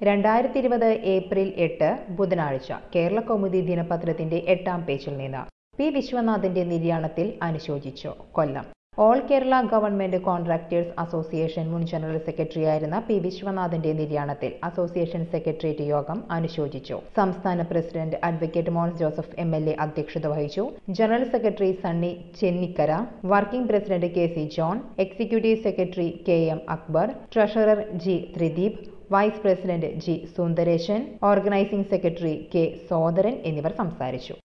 രണ്ടായിരത്തി ഇരുപത് ഏപ്രിൽ എട്ട് ബുധനാഴ്ച കേരള കൗമുദി ദിനപത്രത്തിന്റെ എട്ടാം പേജിൽ നിന്ന് പി വിശ്വനാഥിന്റെ നിര്യാണത്തിൽ അനുശോചിച്ചു Kollam all Kerala government contractors association മുൻ ജനറൽ സെക്രട്ടറിയായിരുന്ന പി വിശ്വനാഥിന്റെ നിര്യാണത്തിൽ അസോസിയേഷൻ സെക്രട്ടേറിയറ്റ് യോഗം അനുശോചിച്ചു സംസ്ഥാന president advocate Mons Joseph M L A അധ്യക്ഷത വഹിച്ചു general secretary Sunny Chennikkara working president K C John executive secretary K M Akbar treasurer G Thrideep vice president G Sundaresan organising secretary K Sodaran എന്നിവർ സംസാരിച്ചു